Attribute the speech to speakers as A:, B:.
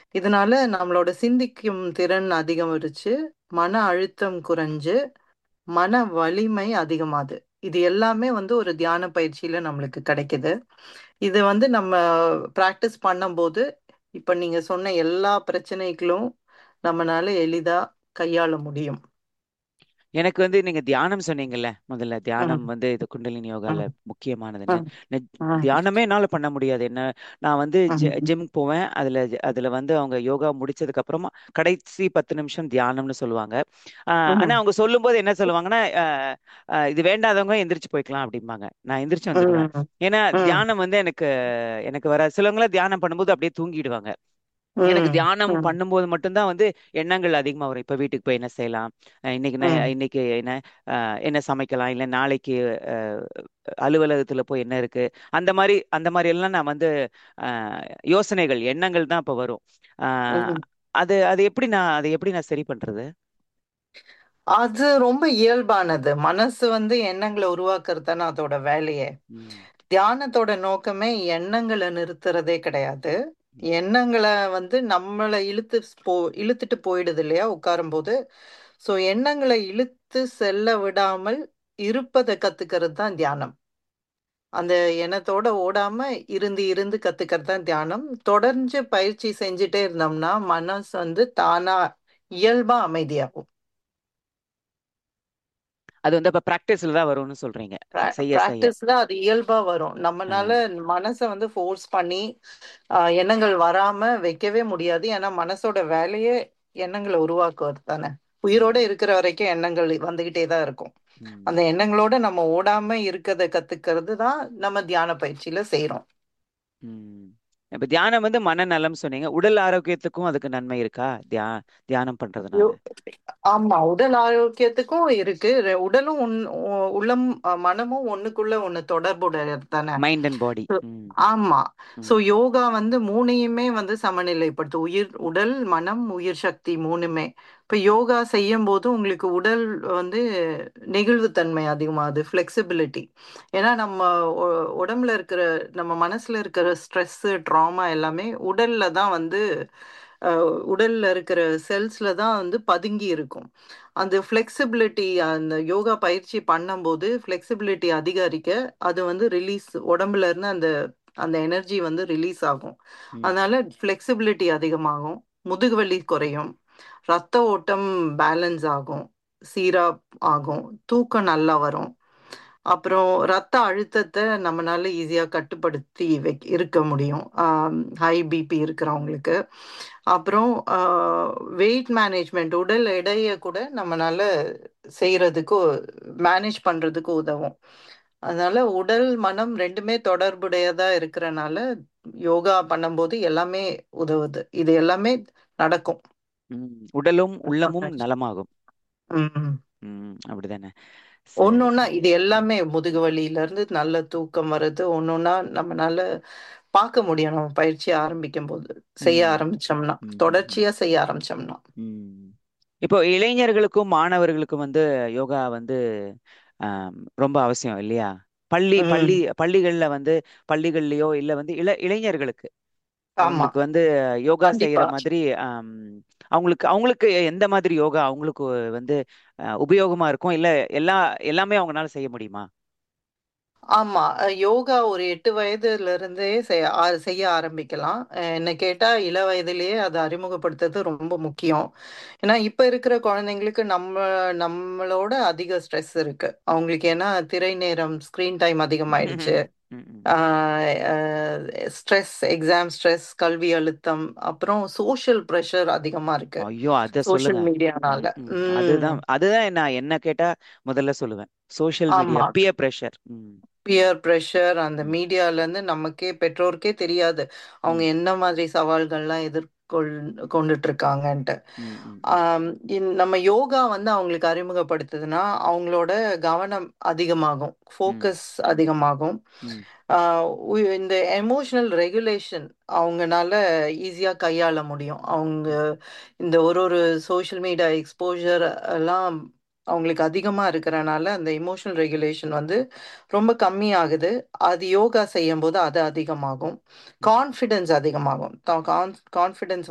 A: இதனால நம்மளோட சிந்திக்கும் திறன் அதிகரிச்சு மன அழுத்தம் குறைஞ்சு மன வலிமை அதிகமாகுது இது எல்லாமே வந்து ஒரு தியான பயிற்சியில நம்மளுக்கு கிடைக்குது இது வந்து நம்ம ப்ராக்டிஸ் பண்ணும்போது இப்ப நீங்க சொன்ன எல்லா பிரச்சனைகளும் நம்மனால எளிதா கையாள முடியும்
B: எனக்கு வந்து நீங்க தியானம் சொன்னீங்கல்ல முதல்ல தியானம்
A: ம்,
B: வந்து இது குண்டலினி யோகால
A: ம்,
B: முக்கியமானதுன்னு
A: ம்,
B: நெ-
A: ம்,
B: தியானமே என்னால பண்ண முடியாது என்ன நான் வந்து
A: ம்,
B: ஜிம் போவேன் அதுல அதுல வந்து அவங்க யோகா முடிச்சதுக்கு அப்புறமா கடைசி பத்து நிமிஷம் தியானம்னு சொல்லுவாங்க ஆஹ் ஆனா
A: ம்,
B: அவங்க சொல்லும்போது என்ன சொல்லுவாங்கன்னா ஆஹ் ஆஹ் இது வேண்டாதவங்க எந்திரிச்சு போய்க்கலாம் அப்படிம்பாங்க நான் எந்திரிச்சு வந்துருவேன்
A: ம்,
B: ஏன்னா
A: ம்,
B: தியானம் வந்து எனக்கு எனக்கு வர சிலவங்களாம் தியானம் பண்ணும்போது அப்படியே தூங்கிடுவாங்க எனக்கு
A: ம்,
B: தியானம்
A: ம்,
B: பண்ணும்போது மட்டும்தான் வந்து எண்ணங்கள் அதிகமா வரும் இப்ப வீட்டுக்கு போய் என்ன செய்யலாம் அஹ் இன்னைக்கு நான்
A: ம்.
B: இன்னைக்கு என்ன அஹ் என்ன சமைக்கலாம் இல்ல நாளைக்கு அஹ், அலுவலகத்துல போய் என்ன இருக்கு அந்த மாதிரி அந்த மாதிரி எல்லாம் நான் வந்து அஹ், யோசனைகள் எண்ணங்கள் தான் இப்ப வரும் அஹ்,
A: ம்.
B: அது அது எப்படி நான் அதை எப்படி நான் சரி பண்றது
A: அது ரொம்ப இயல்பானது மனசு வந்து எண்ணங்களை உருவாக்குறது தானே அதோட வேலையே
B: ம்,
A: தியானத்தோட நோக்கமே எண்ணங்களை நிறுத்துறதே கிடையாது எண்ணங்களை வந்து நம்மளை இழுத்து போ இழுத்துட்டு போயிடுது இல்லையா உட்காரும்போது ஸோ எண்ணங்களை இழுத்து செல்ல விடாமல் இருப்பதை கத்துக்கிறது தான் தியானம் அந்த எண்ணத்தோட ஓடாம இருந்து இருந்து கத்துக்கிறது தான் தியானம் தொடர்ந்து பயிற்சி செஞ்சுட்டே இருந்தோம்னா மனசு வந்து தானா இயல்பா அமைதியாகும்
B: அது வந்து அப்ப பிராக்டிஸ்ல தான் வரும்னு சொல்றீங்க செய்ய செய்ய
A: ப்ராக்டிஸ்ல அது இயல்பா வரும் நம்மனால
B: அஹ்,
A: மனசை வந்து ஃபோர்ஸ் பண்ணி ஆஹ், எண்ணங்கள் வராம வைக்கவே முடியாது ஏன்னா மனசோட வேலையே எண்ணங்களை உருவாக்குவது தானே உயிரோட
B: ம்,
A: இருக்கிற வரைக்கும் எண்ணங்கள் வந்துகிட்டே தான் இருக்கும்
B: ம்,
A: அந்த எண்ணங்களோட நம்ம ஓடாம இருக்கதை கத்துக்கிறது தான் நம்ம தியான பயிற்சியில செய்றோம்
B: ம். இப்ப தியானம் வந்து மனநலம் சொன்னீங்க உடல் ஆரோக்கியத்துக்கும் அதுக்கு நன்மை இருக்கா தியா தியானம் பண்றதுனால
A: யோ- ஆமா உடல் ஆரோக்கியத்துக்கும் இருக்கு ரெ- உடலும் உன்- உ- உள்ளம் அஹ், மனமும் ஒண்ணுக்குள்ள ஒண்ணு தொடர்புடையது தானே
B: மைண்ட் அண்ட் பாடி
A: So,
B: ம்
A: ஆமா சோ
B: ம்
A: யோகா வந்து மூணையுமே வந்து சமநிலைப்படுத்து உயிர் உடல் மனம் உயிர் சக்தி மூணுமே இப்ப யோகா செய்யும் போது உங்களுக்கு உடல் வந்து நெகிழ்வுத்தன்மை அதிகமாகுது ஃப்ளெக்சிபிலிட்டி ஏன்னா நம்ம உ- உடம்புல இருக்கிற நம்ம மனசுல இருக்கிற ஸ்ட்ரெஸ் ட்ராமா எல்லாமே உடல்ல தான் வந்து அஹ், உடல்ல இருக்கிற செல்ஸ்ல தான் வந்து பதுங்கி இருக்கும் அந்த ஃப்ளெக்சிபிலிட்டி அந்த யோகா பயிற்சி பண்ணும்போது ஃப்ளெக்சிபிலிட்டி அதிகரிக்க அது வந்து ரிலீஸ் உடம்புல இருந்து அந்த அந்த எனர்ஜி வந்து ரிலீஸ் ஆகும்
B: ம்
A: அதனால ஃப்ளெக்சிபிலிட்டி அதிகமாகும் முதுகுவலி குறையும் ரத்த ஓட்டம் பேலன்ஸ் ஆகும் சீரா ஆகும் தூக்கம் நல்லா வரும் அப்புறம் ரத்த அழுத்தத்தை நம்மளால ஈஸியா கட்டுப்படுத்தி வை இருக்க முடியும் ஹை பிபி இருக்கிறவங்களுக்கு அப்புறம் வெயிட் மேனேஜ்மெண்ட் உடல் எடையை கூட நம்மளால செய்யறதுக்கு மேனேஜ் பண்றதுக்கு உதவும் அதனால உடல் மனம் ரெண்டுமே தொடர்புடையதா இருக்கிறனால யோகா பண்ணும்போது எல்லாமே உதவுது இது எல்லாமே நடக்கும்
B: ம் உடலும் உள்ளமும் நலமாகும்
A: ம்
B: ம் அப்படிதானே சரி
A: ஒன்னொன்னா இது
B: ம்
A: எல்லாமே முதுகு வலியில இருந்து நல்ல தூக்கம் வருது ஒன்னொன்னா நம்மனால பார்க்க முடியும் நம்ம பயிற்சி ஆரம்பிக்கும் போது செய்ய
B: ம்
A: ஆரம்பிச்சோம்னா
B: ம் ம்
A: தொடர்ச்சியா செய்ய ஆரம்பிச்சோம்னா
B: ம். இப்போ இளைஞர்களுக்கும் மாணவர்களுக்கும் வந்து யோகா வந்து ஆம், ரொம்ப அவசியம் இல்லையா பள்ளி பள்ளி
A: ம்
B: பள்ளிகள்ல வந்து பள்ளிகள்லயோ இல்ல வந்து இள இளைஞர்களுக்கு
A: ஆமா
B: அவங்களுக்கு வந்து யோகா செய்யற
A: கண்டிப்பா
B: மாதிரி ஆம், அவங்களுக்கு அவங்களுக்கு எந்த மாதிரி யோகா அவங்களுக்கு வந்து அஹ், உபயோகமா இருக்கும் இல்ல எல்லா எல்லாமே அவங்களால செய்ய முடியுமா
A: ஆமா அஹ் யோகா ஒரு எட்டு வயதுல இருந்தே செய்ய ஆ- செய்ய ஆரம்பிக்கலாம் அஹ் என்ன கேட்டா இள வயதிலேயே அதை அறிமுகப்படுத்துறது ரொம்ப முக்கியம் ஏன்னா இப்ப இருக்கிற குழந்தைங்களுக்கு நம்ம நம்மளோட அதிக ஸ்ட்ரெஸ் இருக்கு அவங்களுக்கு ஏன்னா திரை நேரம் ஸ்கிரீன் டைம் அதிகமாயிடுச்சு
B: ம், ம்.
A: ஸ்ட்ரெஸ் எக்ஸாம் ஸ்ட்ரெஸ் கல்வி அழுத்தம் அப்புறம் சோஷியல் ப்ரெஷர் அதிகமா இருக்கு
B: ஐயோ அத
A: சோஷியல்
B: சொல்லுங்க
A: மீடியானால
B: ம், ம்.
A: ம்
B: அதுதான் அதுதான் நான் என்ன கேட்டா முதல்ல சொல்லுவேன் சோஷியல் மீடியா
A: ஆமா
B: peer pressure hmm
A: peer pressure அந்த
B: ம்
A: மீடியால இருந்து நமக்கே பெற்றோருக்கே தெரியாது அவங்க
B: ம்
A: என்ன மாதிரி சவால்கள்லாம் எதிர்கொள் கொண்டுட்டு இருக்காங்கன்ட்டு
B: ம் ம் ம்
A: ஆம், இந்த- நம்ம யோகா வந்து அவங்களுக்கு அறிமுகப்படுத்துதுன்னா அவங்களோட கவனம் அதிகமாகும்
B: ம்
A: ஃபோக்கஸ் அதிகமாகும்
B: ம்
A: ஆஹ் உ- இந்த எமோஷனல் ரெகுலேஷன் அவங்கனால ஈஸியா கையாள முடியும் அவங்க இந்த ஒரு ஒரு சோஷியல் மீடியா எக்ஸ்போஜர் எல்லாம் அவங்களுக்கு அதிகமா இருக்கிறனால அந்த எமோஷனல் ரெகுலேஷன் வந்து ரொம்ப கம்மியாகுது அது யோகா செய்யும் போது அது அதிகமாகும்
B: ம்
A: கான்ஃபிடென்ஸ் அதிகமாகும் கான்ஃபிடென்ஸ்